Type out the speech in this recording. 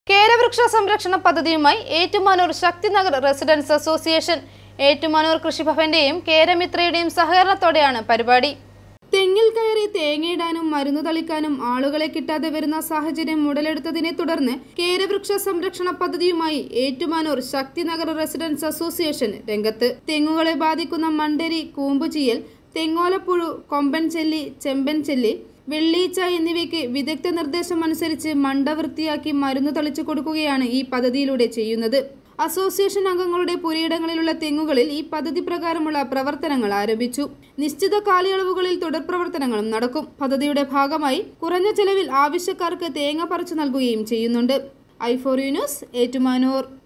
കേരവൃക്ഷ സംരക്ഷണ പദ്ധതിയുമായി Ettumanoor Shakthinagar residents association Ettumanoor കൃഷിഭവന്റെയും കേരമിത്രയുടെയും സഹകരണത്തോടെയാണ് പരിപാടി തെങ്ങിൽ കയറി തേങ്ങയിടാനും മരുന്ന് തളിക്കാനും ആളുകളെ കിട്ടാതെ വരുന്ന സാഹചര്യം ഉടലെടുത്തതിനെ തുടർന്ന് കേരവൃക്ഷ സംരക്ഷണ പദ്ധതിയുമായി ഏറ്റുമാനൂർ ശക്തിനഗർ റെസിഡൻസ് അസോസിയേഷൻ രംഗത്ത് തെങ്ങുകളെ ബാധിക്കുന്ന മണ്ടരി കൂമ്പുചീയൽ തെങ്ങോലപ്പുഴു കൊമ്പൻ ചെല്ലി ചെമ്പൻ ചെല്ലി വെള്ളീച്ച എന്നിവയ്ക്ക് വിദഗ്ധ നിർദ്ദേശം അനുസരിച്ച് മണ്ട വൃത്തിയാക്കി മരുന്ന് തളിച്ചു കൊടുക്കുകയാണ് ഈ പദ്ധതിയിലൂടെ ചെയ്യുന്നത് അസോസിയേഷൻ അംഗങ്ങളുടെ പുരയിടങ്ങളിലുള്ള തെങ്ങുകളിൽ ഈ പദ്ധതി പ്രകാരമുള്ള പ്രവർത്തനങ്ങൾ ആരംഭിച്ചു നിശ്ചിത കാലയളവുകളിൽ തുടർ പ്രവർത്തനങ്ങളും നടക്കും പദ്ധതിയുടെ ഭാഗമായി കുറഞ്ഞ ചെലവിൽ ആവശ്യക്കാർക്ക് തേങ്ങ പറിച്ചു നൽകുകയും ചെയ്യുന്നുണ്ട് ഐ ഫോർ ന്യൂസ് ഏറ്റുമാനൂർ